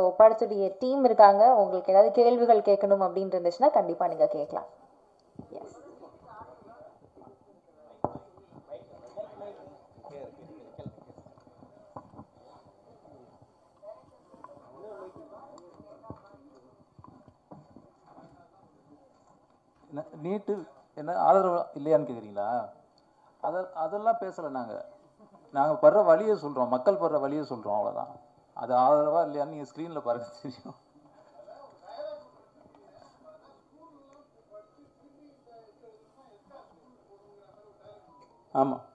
படத்துடைய டீம் இருக்காங்க உங்களுக்கு ஏதாவது கேள்விகள் கேட்கணும் அப்படின்னு இருந்துச்சுன்னா கண்டிப்பா நீங்க கேட்கலாம் எஸ் என்ன நீட்டு என்ன ஆதரவு இல்லையான்னு கேட்குறீங்களா அத அதெல்லாம் பேசலை நாங்கள் நாங்கள் படுற வழியை சொல்கிறோம் மக்கள் படுற வழியை சொல்கிறோம் அவ்வளோதான் அது ஆதரவா இல்லையான்னு நீங்கள் ஸ்க்ரீனில் பாருங்க தெரியும் ஆமாம்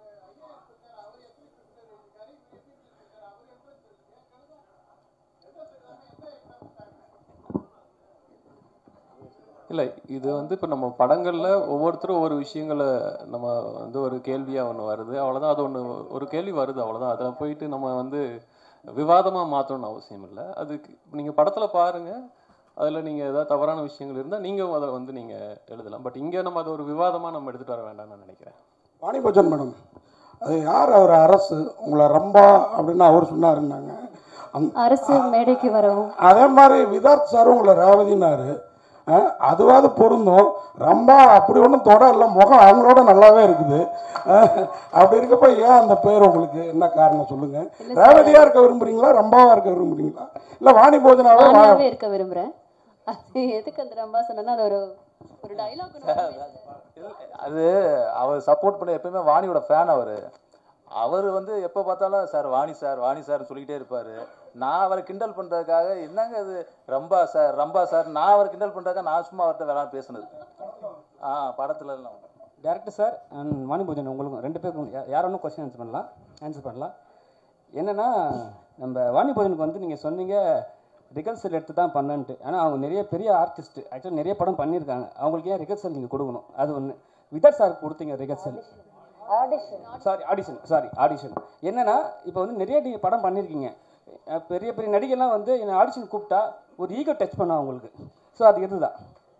இல்லை இது வந்து இப்போ நம்ம படங்களில் ஒவ்வொருத்தரும் ஒவ்வொரு விஷயங்களை நம்ம வந்து ஒரு கேள்வியாக ஒன்று வருது அவ்வளோதான் அது ஒன்று ஒரு கேள்வி வருது அவ்வளோதான் அதில் போயிட்டு நம்ம வந்து விவாதமாக மாற்றணும்னு அவசியம் இல்லை அதுக்கு நீங்கள் படத்தில் பாருங்கள் அதில் நீங்கள் ஏதாவது தவறான விஷயங்கள் இருந்தால் நீங்கள் அதை வந்து நீங்கள் எழுதலாம் பட் இங்கே நம்ம அதை ஒரு விவாதமாக நம்ம எடுத்துகிட்டு வர வேண்டாம்னு நான் நினைக்கிறேன் வாணிபஜன் மேடம் அது யார் அவர் அரசு உங்களை ரம்பா அப்படின்னு அவர் சொன்னாருன்னாங்க அந் அரசு மேடைக்கு வரவும் அதே மாதிரி விதார்த் சார் உங்களை ரேவதினாரு அஹ், அதுவாது பொருந்தும் ரம்பா அப்படி ஒன்றும் தொட இல்லை முகம் அவங்களோட நல்லாவே இருக்குது அஹ், அப்படி இருக்கப்ப ஏன் அந்த பேர் உங்களுக்கு என்ன காரணம் சொல்லுங்க ரேவதியா இருக்க விரும்புறீங்களா ரம்பாவா இருக்க விரும்புறீங்களா இல்லை வாணி போஜனாவே வா- நானாவே இருக்க விரும்புறேன் அது எதுக்கு அந்த ரம்பா சொன்னா அது ஒரு ஒரு டைலாக் அது அவர் சப்போர்ட் பண்ண எப்பயுமே வாணியோட ஃபேன் அவர் அவர் வந்து எப்போ பார்த்தாலும் sir Vani sir Vani sir சொல்லிக்கிட்டே இருப்பார் நான் அவரை கிண்டல் பண்ணுறதுக்காக என்னங்க இது ரம்பா சார் ரம்பா சார் நான் அவரை கிண்டல் பண்ணுறதுக்காக நான் சும்மா அவர்கிட்ட வேணாம் பேசுனது ஆ படத்துல எல்லாம் டேரக்டர் சார் அண்ட் வாணிபூஜன் உங்களுக்கும் ரெண்டு பேருக்கும் யா- யார் வேணும் கொஸ்டின் ஆன்சர் பண்ணலாம் ஆன்சர் பண்ணலாம் என்னென்னா நம்ம வாணிபூஜனுக்கு வந்து நீங்கள் சொன்னீங்க ரிகர்சல் எடுத்து தான் பண்ணன்ட்டு ஆனால் அவங்க நிறைய பெரிய ஆர்டிஸ்ட் ஆக்சுவலி நிறைய படம் பண்ணியிருக்காங்க அவங்களுக்கு ஏன் ரிகர்சல் நீங்கள் கொடுக்கணும் அது ஒன்று விதர் சார் கொடுத்தீங்க rehearsal sorry audition sorry audition என்னன்னா இப்போ வந்து நிறைய நீங்க படம் பண்ணியிருக்கீங்க அஹ் பெரிய பெரிய நடிகைலாம் வந்து என்னை ஆடிஷன் கூப்பிட்டா ஒரு ஈகோ டச் பண்ண அவங்களுக்கு ஸோ அது இதுதான்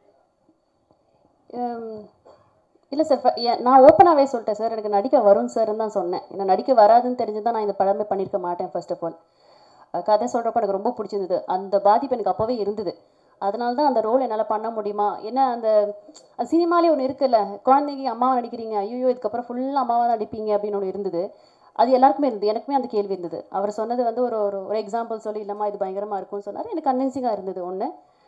இல்லை சார் நான் ஓப்பனாகவே சொல்லிட்டேன் சார் எனக்கு நடிக்க வரும் சார்னு தான் சொன்னேன் என்ன நடிக்க வராதுன்னு தெரிஞ்சு தான் நான் இந்த படமே பண்ணியிருக்க மாட்டேன் ஃபர்ஸ்ட் ஆஃப் ஆல் கதை சொல்கிறப்ப எனக்கு ரொம்ப பிடிச்சிருந்தது அந்த பாதிப்பு எனக்கு அப்போவே இருந்தது அதனால தான் அந்த ரோல் என்னால் பண்ண முடியுமா என்ன அந்த சினிமாலே ஒன்று இருக்குல்ல குழந்தைங்க அம்மாவை நடிக்கிறீங்க ஐயோ இதுக்கப்புறம் ஃபுல்லாக அம்மாவாக தான் நடிப்பீங்க அப்படின்னு ஒன்று இருந்தது அது எல்லாருக்குமே இருந்தது எனக்குமே அந்த கேள்வி இருந்தது அவர் சொன்னது வந்து ஒரு ஒரு ஒரு எக்ஸாம்பிள் சொல்லி இல்லைம்மா இது பயங்கரமாக இருக்கும்னு சொன்னார் எனக்கு கன்வின்சிங்காக இருந்தது ஒன்று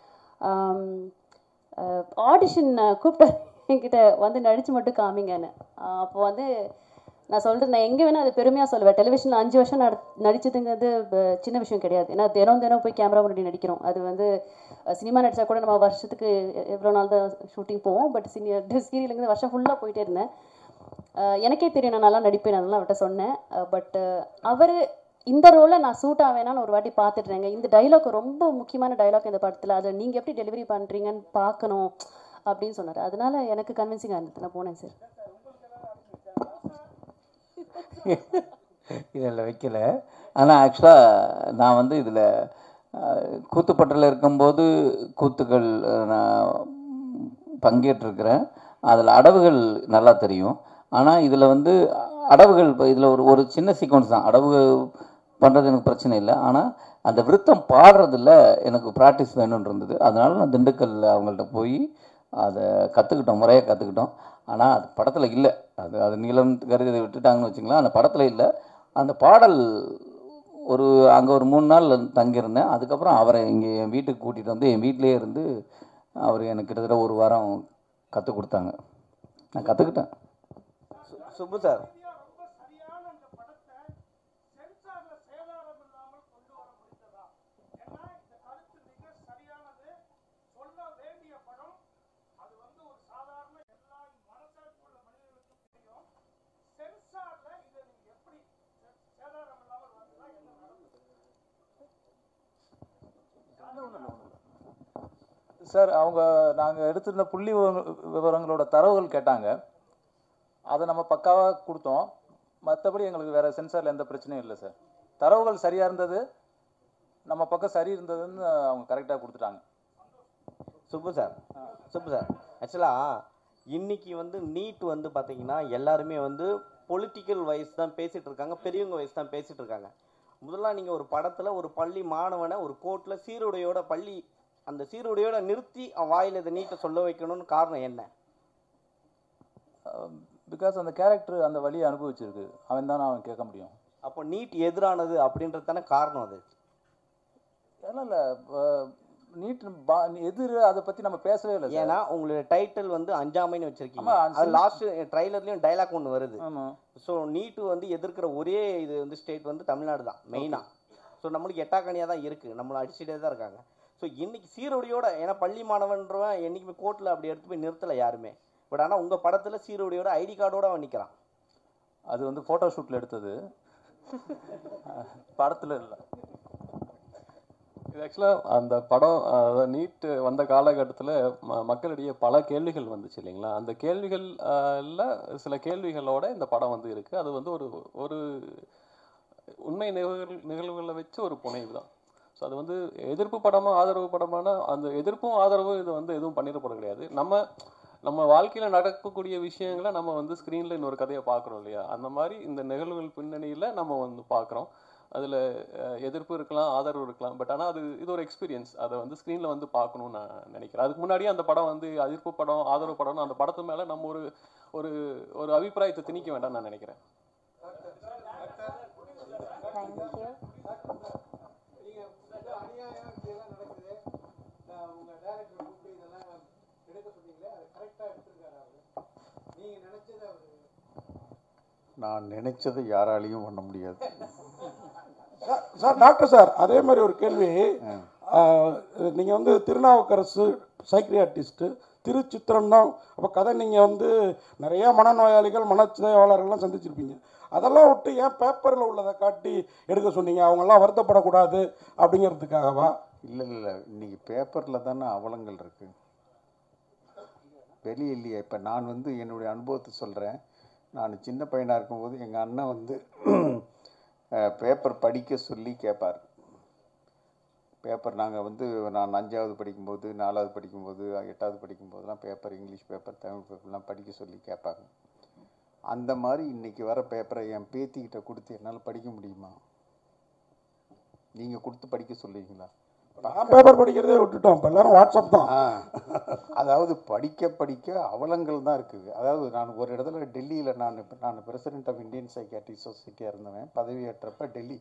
ஆடிஷன் கூப்பிட்டு என்கிட்ட வந்து நடிச்சு மட்டும் காமிங்கன்னு ஆஹ் அப்போ வந்து நான் சொல்கிறேன் நான் எங்கே வேணால் அது பெருமையாக சொல்லுவேன் டெலிவிஷனில் அஞ்சு வருஷம் நடி நடிச்சதுங்கிறது ப- சின்ன விஷயம் கிடையாது ஏன்னா தினம் தினம் போய் கேமரா முன்னாடி நடிக்கிறோம் அது வந்து சினிமா நடித்தா கூட நம்ம வருஷத்துக்கு எ- எவ்வளோ நாள் தான் ஷூட்டிங் போவோம் பட் சீனியர் சீரியலுங்கிறது வருஷம் ஃபுல்லாக போயிட்டே இருந்தேன் ஆஹ் எனக்கே தெரியும் நான் நல்லா நடிப்பேன் நான் நல்லா அவர்கிட்ட சொன்னேன் பட் அவர் இந்த ரோலை நான் சூட் ஆவேனான்னு ஒரு வாட்டி பார்த்துட்றேங்க இந்த டைலாக் ரொம்ப முக்கியமான டைலாக் இந்த படத்தில் அதை நீங்கள் எப்படி டெலிவரி பண்ணுறீங்கன்னு பார்க்கணும் அப்படின்னு சொன்னார் அதனால எனக்கு கன்வின்சிங்காக இருந்தது நான் போனேன் சார் இதில் வைக்கல ஆனால் ஆக்சுவலாக நான் வந்து இதில் கூத்துப்பட்டில் இருக்கும்போது கூத்துக்கள் அஹ், நான் பங்கேற்றிருக்கிறேன் அதில் அடவுகள் நல்லா தெரியும் ஆனால் இதில் வந்து அடவுகள் இதில் ஒரு ஒரு சின்ன சீக்வன்ஸ் தான் அடவு பண்ணுறது எனக்கு பிரச்சனை இல்லை ஆனால் அந்த விருத்தம் பாடுறதுல எனக்கு ப்ராக்டிஸ் வேணும்னு இருந்தது அதனால நான் திண்டுக்கல்ல அவங்கள்ட்ட போய் அதை கற்றுக்கிட்டோம் முறையாக கற்றுக்கிட்டோம் ஆனால் அது படத்தில் இல்லை அது அது நீளம் கருதி அதை விட்டுட்டாங்கன்னு வச்சுங்களேன் அந்த படத்தில் இல்லை அந்த பாடல் ஒரு அங்கே ஒரு மூணு நாள் தங்கியிருந்தேன் அதுக்கப்புறம் அவரை இங்கே என் வீட்டுக்கு கூட்டிகிட்டு வந்து என் வீட்டிலேயே இருந்து அவர் எனக்கு கிட்டத்தட்ட ஒரு வாரம் கற்றுக் கொடுத்தாங்க நான் கற்றுக்கிட்டேன் சுப்பு சார் சார் அவங்க நாங்கள் எடுத்திருந்த புள்ளி விவர- விவரங்களோட தரவுகள் கேட்டாங்க அதை நம்ம பக்காவாக கொடுத்தோம் மற்றபடி எங்களுக்கு வேறு சென்சாரில் எந்த பிரச்சனையும் இல்லை சார் தரவுகள் சரியாக இருந்தது நம்ம பக்கம் சரி இருந்ததுன்னு அவங்க கரெக்டாக கொடுத்துட்டாங்க சுப்பு சார் சுப்பு சார் ஆக்சுவலாக இன்னைக்கு வந்து நீட் வந்து பார்த்தீங்கன்னா எல்லாருமே வந்து பொலிட்டிக்கல் வைஸ் தான் பேசிட்டு இருக்காங்க பெரியவங்க வைஸ் தான் பேசிட்டு இருக்காங்க முதல்ல நீங்கள் ஒரு படத்தில் ஒரு பள்ளி மாணவனை ஒரு கோர்ட்டில் சீருடையோட பள்ளி அந்த சீருடையோட நிறுத்தி அவன் வாயில் இதை நீட்ட சொல்ல வைக்கணும்னு காரணம் என்ன பிகாஸ் அந்த கேரக்டர் அந்த வழியை அனுபவிச்சிருக்கு அவன் தானே அவன் கேட்க முடியும் அப்போ நீட் எதிரானது அப்படின்றது தானே காரணம் அது இல்லை இல்லை நீட் பா எதிர் அதை பற்றி நம்ம பேசவே இல்லை சார் ஏன்னா உங்களுடைய டைட்டில் வந்து அஞ்சாமைன்னு வச்சிருக்கீங்க ஆமா, அது சின்ன- லாஸ்ட் ட்ரைலர்லயும் டைலாக் ஒன்று வருது ஆமாம் ஸோ நீட்டு வந்து எதிர்க்கிற ஒரே இது வந்து ஸ்டேட் வந்து தமிழ்நாடு தான் மெயினாக ஸோ நம்மளுக்கு எட்டாக்கணியாக தான் இருக்குது நம்மளை அடிச்சுட்டே தான் இருக்காங்க ஸோ இன்னைக்கு சீருடையோட ஏன்னா பள்ளி மாணவன்றவன் என்றைக்குமே கோர்ட்டில் அப்படி எடுத்து போய் நிறுத்தலை யாருமே பட் ஆனால் உங்கள் படத்தில் சீருடையோட ஐடி கார்டோட அவன் நிற்கிறான் அது வந்து ஃபோட்டோ ஷூட்டில் எடுத்தது படத்தில் இல்லை இது ஆக்சுவலாக அந்த படம் அதாவது நீட் வந்த காலகட்டத்தில் ம மக்களிடையே பல கேள்விகள் வந்துச்சு இல்லைங்களா அந்த கேள்விகள்ல சில கேள்விகளோட இந்த படம் வந்து இருக்குது அது வந்து ஒரு ஒரு உண்மை நிகழ்வு நிகழ்வுகளை வச்சு ஒரு புனைவு தான் ஸோ அது வந்து எதிர்ப்பு படமா ஆதரவு படமான அந்த எதிர்ப்பும் ஆதரவும் இது வந்து எதுவும் பண்ணிடப்பட கிடையாது நம்ம நம்ம வாழ்க்கையில் நடக்கக்கூடிய விஷயங்களை நம்ம வந்து ஸ்க்ரீனில் இன்னொரு கதையை பார்க்குறோம் இல்லையா அந்த மாதிரி இந்த நிகழ்வுகள் பின்னணியில் நம்ம வந்து பார்க்குறோம் அதில் எதிர்ப்பு இருக்கலாம் ஆதரவு இருக்கலாம் பட் ஆனால் அது இது ஒரு எக்ஸ்பீரியன்ஸ் அதை வந்து ஸ்க்ரீனில் வந்து பார்க்கணும்னு நான் நினைக்கிறேன் அதுக்கு முன்னாடியே அந்த படம் வந்து எதிர்ப்பு படம் ஆதரவு படம்னு அந்த படத்து மேலே நம்ம ஒரு ஒரு ஒரு அபிப்பிராயத்தை திணிக்க வேண்டாம்னு நான் நினைக்கிறேன் தேங்க்யூ நான் நினைச்சதை யாராலையும் பண்ண முடியாது சார், சார் டாக்டர் சார் அதே மாதிரி ஒரு கேள்வி நீங்கள் வந்து திருநாவுக்கரசு சைக்ரியாட்டிஸ்ட்டு திருச்சித்திரம் தான் அப்போ கதை நீங்கள் வந்து நிறையா மனநோயாளிகள் மனச்சிதைவாளர்கள்லாம் சந்திச்சிருப்பீங்க அதெல்லாம் விட்டு ஏன் பேப்பரில் உள்ளதை காட்டி எடுக்க சொன்னீங்க அவங்கெல்லாம் வருத்தப்படக்கூடாது அப்படிங்கிறதுக்காகவா இல்லை இல்லை இன்னைக்கு பேப்பரில் தானே அவலங்கள் இருக்கு வெளியே இல்லையே இப்போ நான் வந்து என்னுடைய அனுபவத்தை சொல்கிறேன் நான் சின்ன பையனாக இருக்கும்போது எங்கள் அண்ணன் வந்து பேப்பர் படிக்க சொல்லி கேட்பார் பேப்பர் நாங்கள் வந்து நான் அஞ்சாவது படிக்கும்போது நாலாவது படிக்கும்போது எட்டாவது படிக்கும்போதெல்லாம் பேப்பர் இங்கிலீஷ் பேப்பர் தமிழ் பேப்பர்லாம் படிக்க சொல்லி கேட்பாங்க அந்த மாதிரி இன்னைக்கு வர பேப்பரை என் பேத்திக்கிட்ட கொடுத்து என்னால் படிக்க முடியுமா நீங்கள் கொடுத்து படிக்க சொல்லுவீங்களா நான் பேப்பர் படிக்கிறதே விட்டுட்டோம் இப்போ எல்லாரும் வாட்ஸ்அப் தான் ஆ அதாவது படிக்க படிக்க அவலங்கள் தான் இருக்குது அதாவது நான் ஒரு இடத்துல டெல்லியில் நான் இப்ப- நான் பிரசிடென்ட் ஆஃப் இந்தியன் சைக்காட்ரி சொசைட்டியாக இருந்தவன் பதவியேற்றப்ப டெல்லி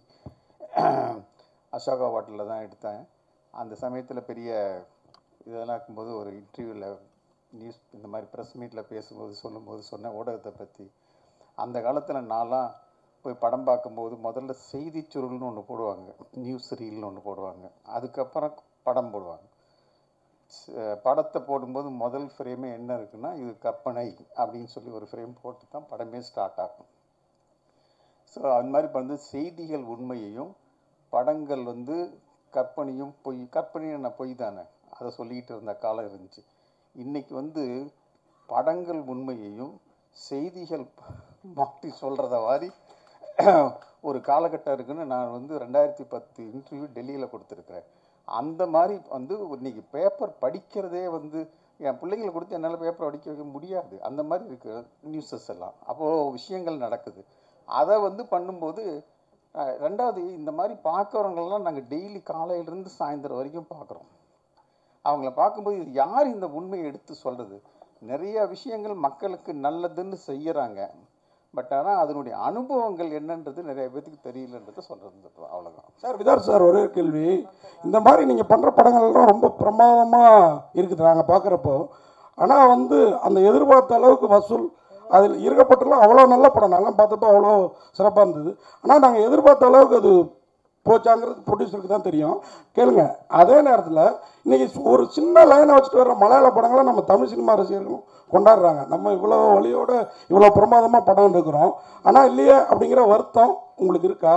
அசோகா ஹோட்டலில் தான் எடுத்தேன் அந்த சமயத்தில் பெரிய இதெல்லாம் இருக்கும்போது ஒரு இன்டர்வியூவில் நியூஸ் இந்த மாதிரி ப்ரெஸ் மீட்டில் பேசும்போது சொல்லும்போது சொன்னேன் ஊடகத்தை பற்றி அந்த காலத்தில் நான்லாம் போய் படம் பார்க்கும்போது முதல்ல செய்தி சுருள்னு ஒன்று போடுவாங்க நியூஸ் ரீல்னு ஒன்று போடுவாங்க அதுக்கப்புறம் படம் போடுவாங்க ச- படத்தை போடும்போது முதல் ஃப்ரேமே என்ன இருக்குன்னா இது கற்பனை அப்படின்னு சொல்லி ஒரு ஃப்ரேம் போட்டு தான் படமே ஸ்டார்ட் ஆகும் ஸோ அந்த மாதிரி வந்து செய்திகள் உண்மையையும் படங்கள் வந்து கற்பனையும் பொய் கற்பனையும் நான் பொய் தானே அதை சொல்லிக்கிட்டு இருந்த காலம் இருந்துச்சு இன்னைக்கு வந்து படங்கள் உண்மையையும் செய்திகள் மாற்றி சொல்கிறத மாதிரி ஒரு காலகட்டம் இருக்குன்னு நான் வந்து ரெண்டாயிரத்தி பத்து இன்டர்வியூ டெல்லியில் கொடுத்துருக்குறேன் அந்த மாதிரி வந்து இன்னைக்கு பேப்பர் படிக்கிறதே வந்து என் பிள்ளைங்களை கொடுத்து என்னால் பேப்பர் படிக்க வைக்க முடியாது அந்த மாதிரி இருக்கு நியூஸஸ் எல்லாம் அப்போது விஷயங்கள் நடக்குது அதை வந்து பண்ணும்போது அஹ், ரெண்டாவது இந்த மாதிரி பார்க்குறவங்களெல்லாம் நாங்கள் டெய்லி காலையிலேருந்து சாயந்தரம் வரைக்கும் பார்க்குறோம் அவங்கள பார்க்கும்போது இது யார் இந்த உண்மையை எடுத்து சொல்கிறது நிறைய விஷயங்கள் மக்களுக்கு நல்லதுன்னு செய்யறாங்க பட் ஆனால் அதனுடைய அனுபவங்கள் என்னன்றது நிறைய பேத்துக்கு தெரியலன்றது சொல்கிறது அவ்வளோதான் சார் விதார் சார் ஒரே ஒரு கேள்வி இந்த மாதிரி நீங்கள் பண்ணுற படங்கள்லாம் ரொம்ப பிரமாதமாக இருக்குது நாங்கள் பார்க்குறப்போ ஆனால் வந்து அந்த எதிர்பார்த்த அளவுக்கு வசூல் அதில் இருக்கப்பட்டெல்லாம் அவ்வளோ நல்ல படம் நல்லா பார்த்தப்போ அவ்வளோ சிறப்பாக இருந்தது ஆனால் நாங்கள் எதிர்பார்த்த அளவுக்கு அது போச்சாங்கிறது ப்ரொடியூசருக்கு தான் தெரியும் கேளுங்க அதே நேரத்தில் இன்னைக்கு ஒரு சின்ன லைனை வச்சுட்டு வர்ற மலையாள படங்களை நம்ம தமிழ் சினிமா ரசிகர்களும் கொண்டாடுறாங்க நம்ம இவ்வளோ வழியோட இவ்வளோ பிரமாதமாக படம் எடுக்கிறோம் ஆனால் இல்லையே அப்படிங்கிற வருத்தம் உங்களுக்கு இருக்கா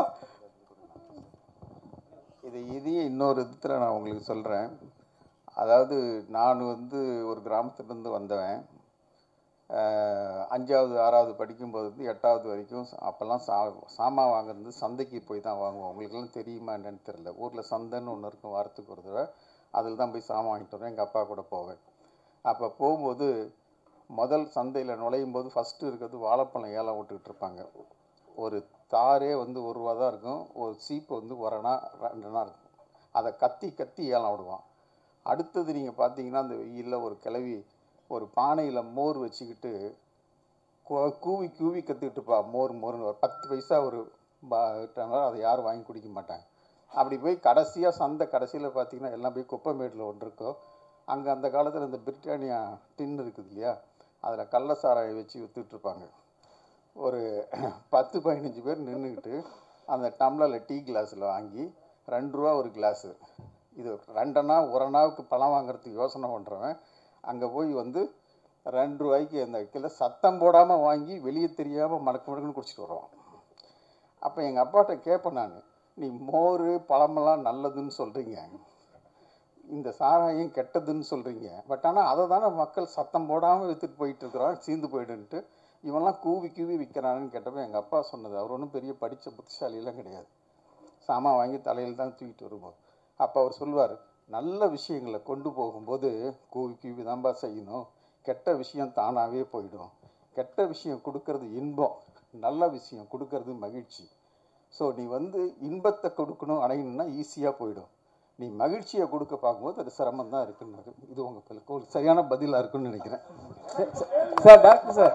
இது இதையே இன்னொரு விதத்தில் நான் உங்களுக்கு சொல்கிறேன் அதாவது நான் வந்து ஒரு கிராமத்துலேருந்து வந்தவன் அஹ், அஞ்சாவது ஆறாவது படிக்கும்போது இருந்து எட்டாவது வரைக்கும் ச- அப்போல்லாம் சா சாமான் வாங்குறது சந்தைக்கு போய் தான் வாங்குவோம் உங்களுக்கெல்லாம் தெரியுமா என்னன்னு தெரியல ஊரில் சந்தைன்னு ஒன்று இருக்கும் வாரத்துக்கு ஒரு தடவை அதில் தான் போய் சாமான் வாங்கிட்டு வருவேன் எங்கள் அப்பா கூட போவேன் அப்போ போகும்போது முதல் சந்தையில் நுழையும் போது ஃபஸ்ட்டு இருக்கிறது வாழைப்பழம் ஏலம் விட்டுக்கிட்டு இருப்பாங்க ஒரு தாரே வந்து ஒரு ரூபா தான் இருக்கும் ஒரு சீப்பு வந்து ஒரணா ரெண்டுனா இருக்கும் அதை கத்தி கத்தி ஏலம் விடுவான் அடுத்தது நீங்கள் பார்த்தீங்கன்னா அந்த வெயிலில் ஒரு கிளவி ஒரு பானையில் மோர் வச்சுக்கிட்டு கூ- கூவி கூவி கற்றுக்கிட்டுப்பா மோர் மோர்னு ஒரு பத்து பைசா ஒரு பா டம்ளர் அதை யாரும் வாங்கி குடிக்க மாட்டாங்க அப்படி போய் கடைசியாக சந்தை கடைசியில் பார்த்தீங்கன்னா எல்லாம் போய் குப்பைமேட்டில் ஒன்று இருக்கோ அங்கே அந்த காலத்தில் இந்த பிரிட்டானியா டின் இருக்குது இல்லையா அதில் கள்ள சாராயம் வச்சு விற்றுட்ருப்பாங்க ஒரு பத்து பதினஞ்சு பேர் நின்றுக்கிட்டு அந்த டம்ளரில் டீ கிளாஸில் வாங்கி ரெண்டு ரூபா ஒரு கிளாஸு இது ரெண்டனா ஒரு அண்ணாவுக்கு பழம் வாங்குறதுக்கு யோசனை பண்ணுறவன் அங்கே போய் வந்து ரெண்டு ரூபாய்க்கு அந்த கிலோ சத்தம் போடாமல் வாங்கி வெளியே தெரியாமல் மடக்கு மடக்குன்னு குடிச்சிட்டு வருவான் அப்போ எங்கள் அப்பாட்ட கேட்பேன் நான் நீ மோர் பழமெல்லாம் நல்லதுன்னு சொல்கிறீங்க இந்த சாராயம் கெட்டதுன்னு சொல்கிறீங்க பட் ஆனால் அதை தானே மக்கள் சத்தம் போடாமல் விற்றுட்டு போயிட்டு இருக்கிறான் சீந்து போயிடுன்ட்டு இவன்லாம் கூவி கூவி விற்கிறானுன்னு கேட்டப்போ எங்கள் அப்பா சொன்னது அவர் ஒன்றும் பெரிய படித்த புத்திசாலியெல்லாம் கிடையாது சாமான் வாங்கி தலையில் தான் தூக்கிட்டு வருவோம் அப்போ அவர் சொல்வார் நல்ல விஷயங்களை கொண்டு போகும்போது கூவி கூவி தான்பா செய்யணும் கெட்ட விஷயம் தானாகவே போயிடும் கெட்ட விஷயம் கொடுக்கறது இன்பம் நல்ல விஷயம் கொடுக்கறது மகிழ்ச்சி ஸோ நீ வந்து இன்பத்தை கொடுக்கணும் அடையணும்னா ஈஸியாக போயிடும் நீ மகிழ்ச்சியை கொடுக்க பார்க்கும்போது அது சிரமம் தான் இருக்குன்னு இது உங்களுக்கு ஒரு சரியான பதிலாக இருக்குன்னு நினைக்கிறேன் சார் டாக்டர் சார்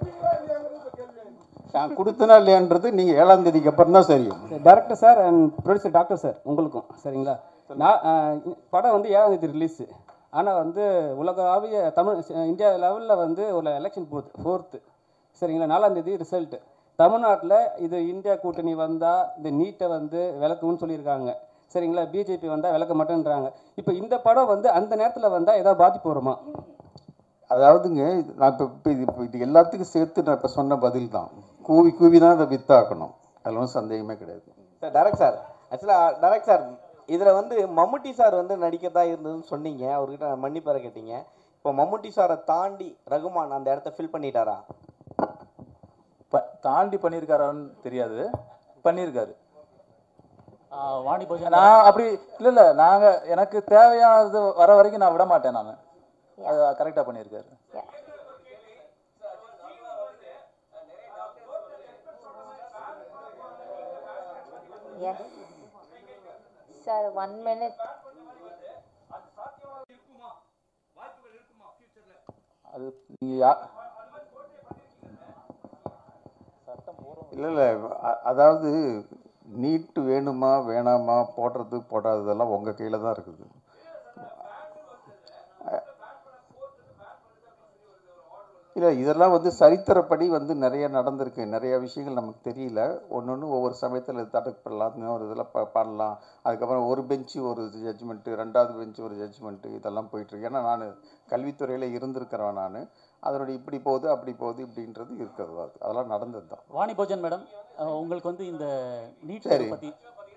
நான் கொடுத்தனா இல்லையான்றது நீங்கள் ஏழாம் தேதிக்கு அப்புறம் தான் தெரியும் director sir and producer doctor sir உங்களுக்கும் சரிங்களா நான் அஹ், படம் வந்து ஏழாம் தேதி ரிலீஸு ஆனால் வந்து உலகாவிய தமிழ் இந்தியா லெவலில் வந்து ஒரு எலெக்ஷன் போகுது ஃபோர்த்து சரிங்களா நாலாம் தேதி ரிசல்ட்டு தமிழ்நாட்டில் இது இந்தியா கூட்டணி வந்தால் இந்த நீட்டை வந்து விளக்கும்னு சொல்லியிருக்காங்க சரிங்களா பிஜேபி வந்தால் விளக்க மாட்டேன்றாங்க இப்போ இந்த படம் வந்து அந்த நேரத்தில் வந்தால் ஏதாவது பாதிப்பு வருமா அதாவதுங்க இது நான் இப்போ இப்போ இது இப்போ இது எல்லாத்துக்கும் சேர்த்து நான் இப்போ சொன்ன பதில் தான் கூவி கூவி தான் அதை வித்தாக்கணும் அதில் ஒன்றும் சந்தேகமே கிடையாது சார் டேரக்ட் சார் ஆக்சுவலாக டேரக்ட் சார் இதில் வந்து மம்முட்டி சார் வந்து நடிக்கதா இருந்ததுன்னு சொன்னீங்க அவர்கிட்ட மன்னிப்பு பெற கேட்டீங்க இப்போ மம்முட்டி சாரை தாண்டி ரகுமான் அந்த இடத்த ஃபில் பண்ணிட்டாரா ப தாண்டி பண்ணியிருக்காரான்னு தெரியாது பண்ணியிருக்காரு வாணி போஜன் நான் அப்படி இல்லை இல்லை நாங்கள் எனக்கு தேவையானது வர வரைக்கும் நான் விட மாட்டேன் நான் அது கரெக்டாக பண்ணியிருக்காரு எஸ் சார் ஒன் மினிட் அது நீங்கள் யா இல்லை இல்லை அ- அதாவது நீட்டு வேணுமா வேணாமா போடுறது போடாததெல்லாம் உங்கள் கையில் தான் இருக்குது இல்லை இதெல்லாம் வந்து சரித்திரப்படி வந்து நிறைய நடந்திருக்கு நிறைய விஷயங்கள் நமக்கு தெரியல ஒன்று ஒன்று ஒவ்வொரு சமயத்தில் இது தடுக்கப்படலாம் இன்னொரு இதில் ப பண்ணலாம் அதுக்கப்புறம் ஒரு பெஞ்சு ஒரு ஜட்ஜ்மெண்ட்டு ரெண்டாவது பெஞ்சு ஒரு ஜட்ஜ்மெண்ட்டு இதெல்லாம் போயிட்டுருக்கு ஏன்னா நான் கல்வித்துறையில் இருந்திருக்கிறவன் நான் அதனுடைய இப்படி போகுது அப்படி போகுது இப்படின்றது இருக்கிறது அது அதெல்லாம் நடந்தது தான் வாணி போஜன் மேடம் அஹ், உங்களுக்கு வந்து இந்த நீட் சரி. பத்தி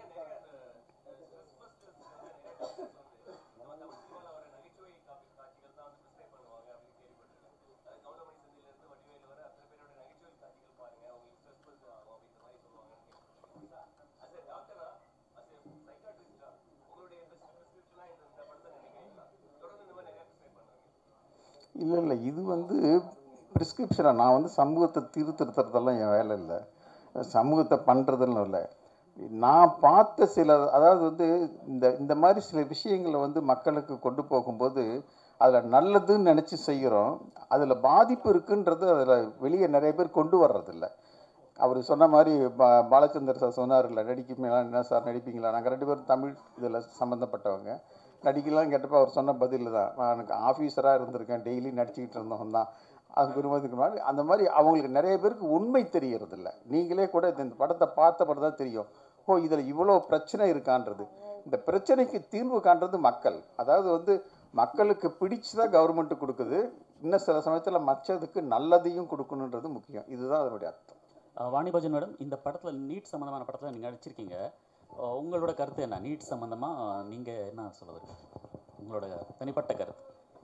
இல்லை இல்லை இது வந்து ப்ரிஸ்கிரிப்ஷனாக நான் வந்து சமூகத்தை தீர்த்திருத்துறதெல்லாம் என் வேலை இல்லை சமூகத்தை பண்ணுறதுன்னு இல்லை நான் பார்த்த சில அதாவது வந்து இந்த இந்த மாதிரி சில விஷயங்களை வந்து மக்களுக்கு கொண்டு போகும்போது அதில் நல்லதுன்னு நினச்சி செய்கிறோம் அதில் பாதிப்பு இருக்குன்றது அதில் வெளியே நிறைய பேர் கொண்டு வர்றதில்ல அவர் சொன்ன மாதிரி பா பாலச்சந்தர் சார் சொன்னார்ல நடிப்பீங்களா என்ன சார் நடிப்பீங்களா நாங்கள் ரெண்டு பேரும் தமிழ் இதில் சம்மந்தப்பட்டவங்க நடிக்கலாம் கேட்டப்போ அவர் சொன்ன பதில் தான் நான் எனக்கு ஆஃபீஸராக இருந்திருக்கேன் டெய்லி நடிச்சுக்கிட்டு இருந்தவன் தான் அது குருமதிக்கு மாதிரி அந்த மாதிரி அவங்களுக்கு நிறைய பேருக்கு உண்மை தெரியறதில்ல நீங்களே கூட இந்த படத்தை பார்த்த படம் தான் தெரியும் ஓ இதில் இவ்வளோ பிரச்சனை இருக்கான்றது இந்த பிரச்சனைக்கு தீர்வு காண்றது மக்கள் அதாவது வந்து மக்களுக்கு பிடிச்சதா கவர்மெண்ட் கொடுக்குது இன்னும் சில சமயத்தில் மற்றதுக்கு நல்லதையும் கொடுக்கணுன்றது முக்கியம் இதுதான் அதனுடைய அர்த்தம் அஹ், வாணி போஜன் மேடம் இந்த படத்துல நீட் சம்பந்தமான படத்துல நீங்க நடிச்சிருக்கீங்க அஹ், உங்களோட கருத்து என்ன நீட் சம்பந்தமா நீங்க என்ன சொல்ல வரீங்க உங்களோட தனிப்பட்ட கருத்து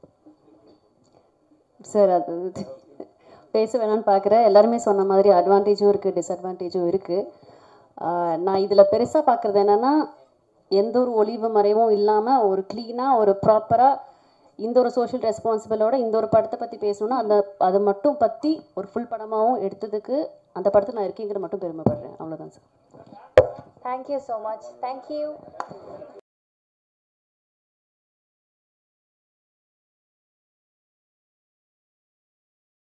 சார் அது பேச வேணாம்னு பார்க்குறேன் எல்லாருமே சொன்ன மாதிரி அட்வான்டேஜும் இருக்குது டிஸ்அட்வான்டேஜும் இருக்குது நான் இதில் பெருசாக பார்க்குறது என்னென்னா எந்த ஒரு ஒளிவு மறைவும் இல்லாமல் ஒரு க்ளீனாக ஒரு ப்ராப்பராக இந்த ஒரு சோஷியல் ரெஸ்பான்சிபிளோட இந்த ஒரு படத்தை பற்றி பேசணும்னா அந்த அதை மட்டும் பற்றி ஒரு ஃபுல் படமாகவும் எடுத்ததுக்கு அந்த படத்தில் நான் இருக்கேங்கிற மட்டும் பெருமைப்படுறேன் அவ்வளோதான் sir thank you so much thank you